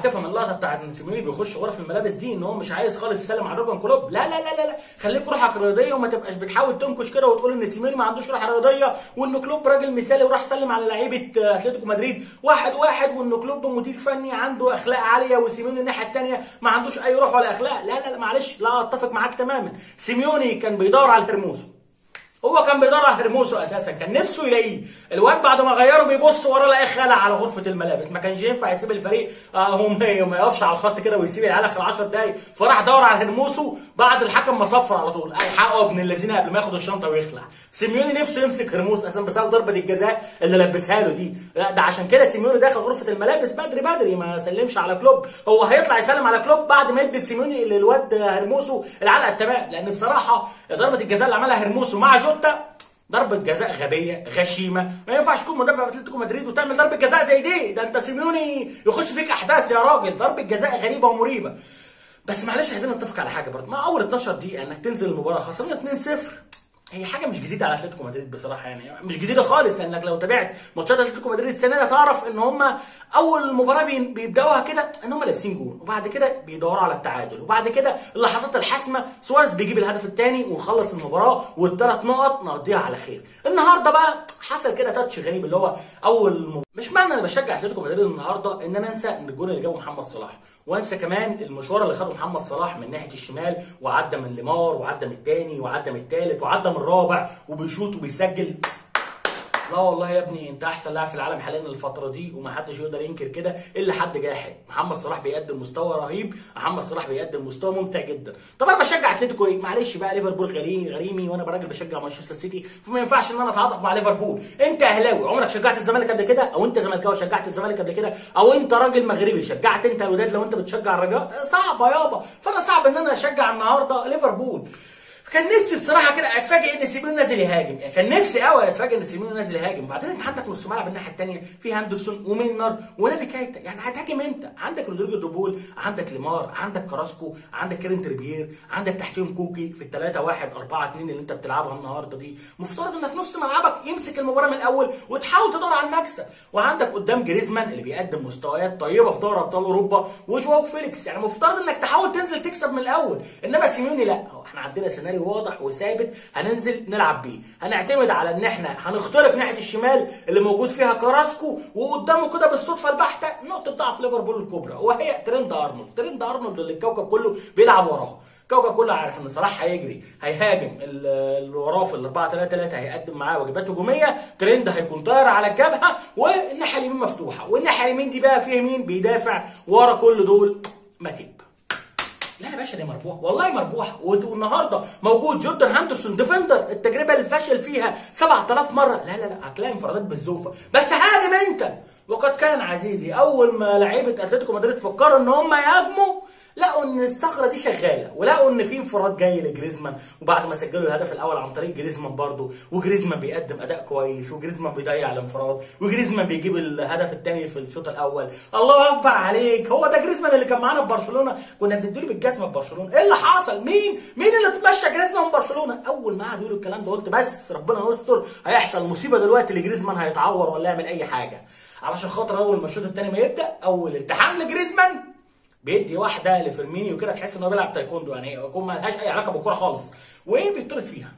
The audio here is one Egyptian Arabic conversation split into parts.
هتفهم اللقطه بتاعت ان سيميوني بيخش غرف الملابس دي ان هو مش عايز خالص يسلم على روجان كلوب لا لا لا لا, لا. خليك روحك رياضيه وما تبقاش بتحاول تنكش كده وتقول ان سيميوني ما عندوش روح رياضيه وان كلوب راجل مثالي وراح سلم على لعيبه اتلتيكو مدريد واحد واحد وان كلوب مدير فني عنده اخلاق عاليه وسيميوني الناحيه الثانيه ما عندوش اي روح ولا اخلاق لا لا, لا معلش لا اتفق معاك تماما سيميوني كان بيدور على هرموسو هو كان بيدور على هرموسو اساسا كان نفسه يلاقيه الواد بعد ما غيره بيبص وراه لقاه خلع على غرفه الملابس ما كانش ينفع يسيب الفريق آه هو ما يقفش على الخط كده ويسيب العيال اخر 10 دقايق فراح دور على هرموسو بعد الحكم ما صفر على طول قال حقه ابن الذين قبل ما ياخد الشنطه ويخلع سيميوني نفسه يمسك هرموس اساسا بسبب ضربه الجزاء اللي لبسها له دي لا ده عشان كده سيميوني داخل غرفه الملابس بدري بدري ما سلمش على كلوب هو هيطلع يسلم على كلوب بعد ما يدي سيميوني للواد هرموسو العلقه التمام لان بصراحه ضربه الجزاء اللي عملها هرموسو مع جوتا ضربة جزاء غبية غشيمة ما ينفعش تكون مدافع في اتلتيكو مدريد وتعمل ضربة جزاء زي دي ده انت سيميوني يخش فيك احداث يا راجل ضربة جزاء غريبة ومريبة بس معلش عايزين نتفق على حاجة برضه مع اول 12 دقيقة انك تنزل المباراة خسرنا 2-0 هي حاجه مش جديده على اتلتيكو مدريد بصراحه يعني مش جديده خالص لانك لو تابعت ماتشات اتلتيكو مدريد السنه دي هتعرف ان هم اول مباراه بيبداوها كده ان هم لابسين جول وبعد كده بيدوروا على التعادل وبعد كده اللحظات الحاسمه سواريز بيجيب الهدف الثاني ونخلص المباراه والثلاث نقط نقضيها على خير النهارده بقى حصل كده تاتش غريب اللي هو اول مباراة. مش معنى انا بشجع اتلتيكو مدريد النهارده ان انا انسى ان الجول اللي جابه محمد صلاح وانسى كمان المشوار اللي خده محمد صلاح من ناحيه الشمال وعدى من ليمار وعدى من الثاني وعدى من الثالث وعدى من الرابع وبيشوط وبيسجل لا والله يا ابني انت احسن لاعب في العالم حاليا الفتره دي ومحدش يقدر ينكر كده الا حد جاحد محمد صلاح بيقدم مستوى رهيب محمد صلاح بيقدم مستوى ممتع جدا طب انا بشجع اتلتيكو ليه معلش بقى ليفربول غريمي غريمي وانا براجل بشجع مانشستر سيتي فما ينفعش ان انا اتعاطف مع ليفربول انت اهلاوي عمرك شجعت الزمالك قبل كده او انت زملكاوي شجعت الزمالك قبل كده او انت راجل مغربي شجعت انت الوداد لو انت بتشجع الرجاء صعبه يابا فانا صعب ان انا اشجع النهارده ليفربول كان نفسي بصراحه كده اتفاجئ ان سيميوني نازل يهاجم يعني كان نفسي قوي اتفاجئ ان سيميوني نازل يهاجم بعدين انت عندك نص ملعب الناحيه الثانيه في هاندرسون ومينر ونبي كايتا يعني هتهاجم امتى عندك رودريجو دوبول عندك ليمار عندك كراسكو عندك كيرين تريبير عندك تحتيهم كوكي في الثلاثة 1 4 2 اللي انت بتلعبها النهارده دي مفترض انك نص ملعبك يمسك المباراه من الاول وتحاول تدور على المكسب وعندك قدام جريزمان اللي بيقدم مستويات طيبه في دوري ابطال اوروبا وجواو فيليكس يعني مفترض انك تحاول تنزل تكسب من الاول انما سيميوني لا هو احنا عندنا سيناريو واضح وثابت هننزل نلعب بيه هنعتمد على ان احنا هنخترق ناحيه الشمال اللي موجود فيها كراسكو وقدامه كده بالصدفه البحته نقطه ضعف ليفربول الكبرى وهي ترند ارنولد ترند ارنولد اللي الكوكب كله بيلعب وراه الكوكب كله عارف ان صلاح هيجري هيهاجم اللي وراه في ال 4 3 3 هيقدم معاه واجبات هجوميه ترند هيكون طاير على الجبهه والناحيه اليمين مفتوحه والناحيه اليمين دي بقى فيها مين بيدافع ورا كل دول ماتيب لا يا باشا دي مربوحه والله مربوحه والنهارده موجود جوردن هاندرسون ديفندر التجربه اللي فشل فيها 7000 مره لا لا لا هتلاقي انفرادات بالزوفه بس هاجم انت وقد كان عزيزي اول ما لعيبه اتلتيكو مدريد فكروا ان هم يهاجموا لقوا ان الثغره دي شغاله ولقوا ان في انفراد جاي لجريزمان وبعد ما سجلوا الهدف الاول عن طريق جريزمان برضه وجريزمان بيقدم اداء كويس وجريزمان بيضيع الانفراد وجريزمان بيجيب الهدف الثاني في الشوط الاول الله اكبر عليك هو ده جريزمان اللي كان معانا في برشلونه كنا بنديله بالجزمه في برشلونه ايه اللي حصل مين مين اللي تمشى جريزمان من برشلونه اول ما قعدوا يقولوا الكلام ده قلت بس ربنا يستر هيحصل مصيبه دلوقتي لجريزمان هيتعور ولا يعمل اي حاجه علشان خاطر اول ما الشوط الثاني ما يبدا اول التحام لجريزمان بيدي واحده لفيرمينيو كده تحس ان هو بيلعب تايكوندو يعني يكون ما لهاش اي علاقه بالكوره خالص وبيطرد فيها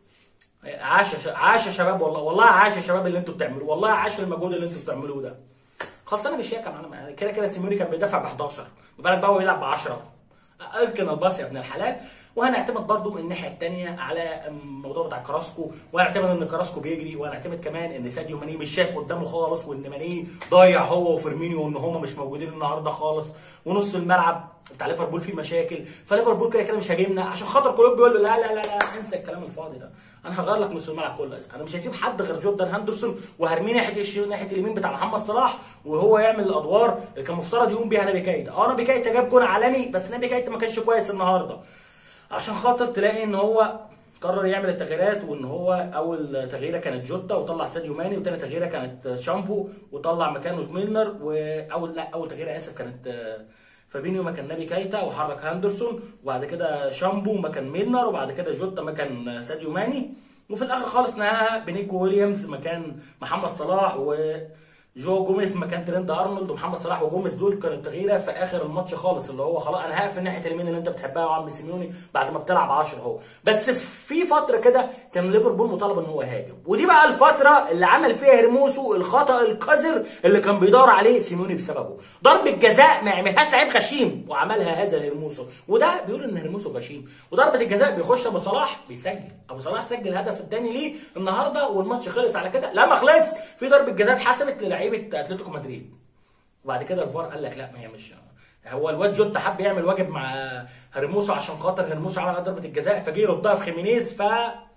عاش عاش يا شباب والله والله عاش يا شباب اللي انتوا بتعملوه والله عاش المجهود اللي انتوا بتعملوه ده خلصانه بالشياكه معانا كده كده سيميوني كان بيدافع ب 11 ما بالك بقى هو بيلعب ب 10 اركن الباص يا ابن الحلال وهنعتمد برضو من الناحيه الثانيه على الموضوع بتاع كراسكو وهنعتمد ان كراسكو بيجري وهنعتمد كمان ان ساديو ماني مش شايف قدامه خالص وان ماني ضايع هو وفيرمينيو وان هم مش موجودين النهارده خالص ونص الملعب بتاع ليفربول فيه مشاكل فليفربول كده كده مش هاجمنا عشان خاطر كلوب بيقول له لا لا لا لا انسى الكلام الفاضي ده انا هغير لك نص الملعب كله انا مش هسيب حد غير جوردان هاندرسون وهرميه ناحيه الش... ناحيه اليمين بتاع محمد صلاح وهو يعمل الادوار اللي كان مفترض يقوم بيها نبي كايتا اه نبي كايتا جاب جون عالمي بس نبي كايتا ما كانش كويس النهارده عشان خاطر تلاقي ان هو قرر يعمل التغييرات وان هو اول تغييره كانت جوتا وطلع ساديو ماني وتاني تغييره كانت شامبو وطلع مكانه ميلنر واول لا اول تغييره اسف كانت فابينيو مكان نبي كايتا وحرك هاندرسون وبعد كده شامبو مكان ميلنر وبعد كده جوتا مكان ساديو ماني وفي الاخر خالص نهاها بنيكو ويليامز مكان محمد صلاح و جو جوميز مكان ترند ارنولد ومحمد صلاح وجوميز دول كانوا التغييره في اخر الماتش خالص اللي هو خلاص انا هقفل ناحيه اليمين اللي انت بتحبها يا عم سيميوني بعد ما بتلعب 10 اهو بس في فتره كده كان ليفربول مطالب ان هو يهاجم ودي بقى الفتره اللي عمل فيها هرموسو الخطا القذر اللي كان بيدور عليه سيميوني بسببه ضربه جزاء ما عملهاش لعيب غشيم وعملها هذا هرموسو وده بيقول ان هرموسو غشيم وضربه الجزاء بيخش ابو صلاح بيسجل ابو صلاح سجل الهدف الثاني ليه النهارده والماتش خلص على كده لا ما خلص في ضربه جزاء اتحسبت للعيبه اتلتيكو مدريد وبعد كده الفار قال لك لا ما هي مش هو الواد جوتا حب يعمل واجب مع هرموسو عشان خاطر هرموسو عمل ضربه الجزاء فجه يردها في خيمينيز ف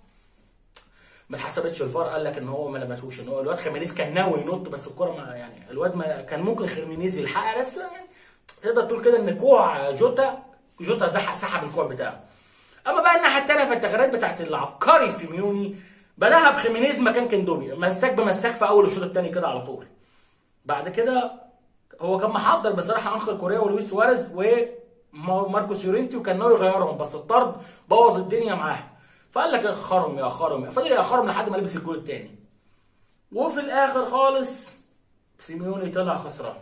ما اتحسبتش الفار قال لك ان هو ما لمسوش ان هو الواد خيمينيز كان ناوي ينط بس الكره ما يعني الواد ما كان ممكن خيمينيز يلحقها بس يعني تقدر تقول كده ان كوع جوتا جوتا زحق سحب الكوع بتاعه اما بقى الناحيه الثانيه في التغييرات بتاعت العبقري سيميوني بداها بخيمينيز مكان كندوبي مساك بمساك في اول الشوط الثاني كده على طول بعد كده هو كان محضر بصراحه انخل كوريا ولويس سواريز وماركوس يورينتي وكان ناوي يغيرهم بس الطرد بوظ الدنيا معاه فقال لك اخرهم يا اخرهم فضل ياخرهم لحد ما لبس الجول الثاني وفي الاخر خالص سيميوني طلع خسران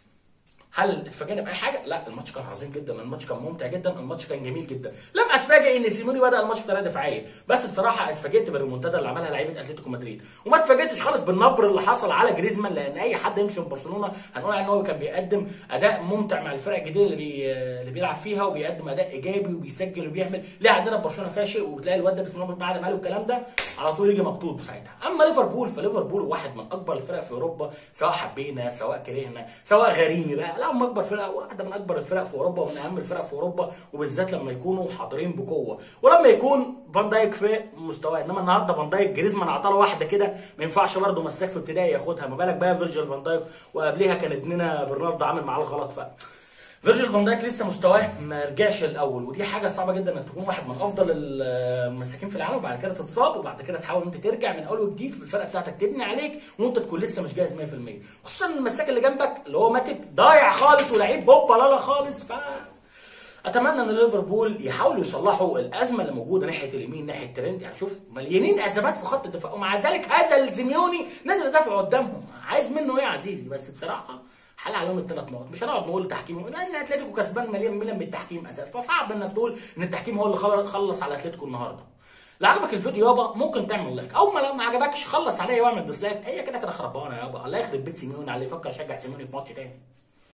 هل اتفاجئنا باي حاجه؟ لا الماتش كان عظيم جدا، الماتش كان ممتع جدا، الماتش كان جميل جدا، لم اتفاجئ ان سيموني بدا الماتش بطريقه دفاعيه، بس بصراحه اتفاجئت بالريمونتادا اللي عملها لعيبه اتلتيكو مدريد، وما اتفاجئتش خالص بالنبر اللي حصل على جريزمان لان اي حد يمشي من برشلونه هنقول ان هو كان بيقدم اداء ممتع مع الفرق الجديده اللي بي... اللي بيلعب فيها وبيقدم اداء ايجابي وبيسجل وبيعمل، ليه عندنا في برشلونه فاشل وتلاقي الواد ده بسم الله بعد ما قالوا الكلام ده على طول يجي مبطوط ساعتها، اما ليفربول فليفربول واحد من اكبر الفرق في اوروبا سواء حبينا سواء كرهنا سواء غريمي بقى، لا هم اكبر فرق واحده من اكبر الفرق في اوروبا ومن اهم الفرق في اوروبا وبالذات لما يكونوا حاضرين بقوه ولما يكون فان دايك في مستواه انما النهارده فان دايك جريزمان عطاله واحده كده ما ينفعش برده مساك في ابتدائي ياخدها ما بالك بقى فيرجيل فان دايك وقبليها كان ابننا برناردو عامل معاه الغلط ف فيرجيل فان دايك لسه مستواه ما رجعش الاول ودي حاجه صعبه جدا انك تكون واحد من افضل المساكين في العالم وبعد كده تتصاب وبعد كده تحاول انت ترجع من اول وجديد في الفرقه بتاعتك تبني عليك وانت تكون لسه مش جاهز 100% خصوصا المساك اللي جنبك اللي هو ماتب ضايع خالص ولعيب هوبا لالا خالص ف اتمنى ان ليفربول يحاولوا يصلحوا الازمه اللي موجوده ناحيه اليمين ناحيه ترند يعني شوف مليانين ازمات في خط الدفاع ومع ذلك هذا الزيميوني نزل يدافع قدامهم عايز منه ايه يا عزيزي بس بصراحه حل عليهم الثلاث نقط مش هنقعد نقول تحكيم لان اتلتيكو كسبان مليون مليون بالتحكيم اساسا فصعب انك تقول ان التحكيم هو اللي خلص على اتلتيكو النهارده لو عجبك الفيديو يابا ممكن تعمل لايك او ما ما عجبكش خلص عليا واعمل ديسلايك هي كده كده خربانه يابا الله يخرب بيت سيميوني على اللي يفكر يشجع سيميوني في ماتش تاني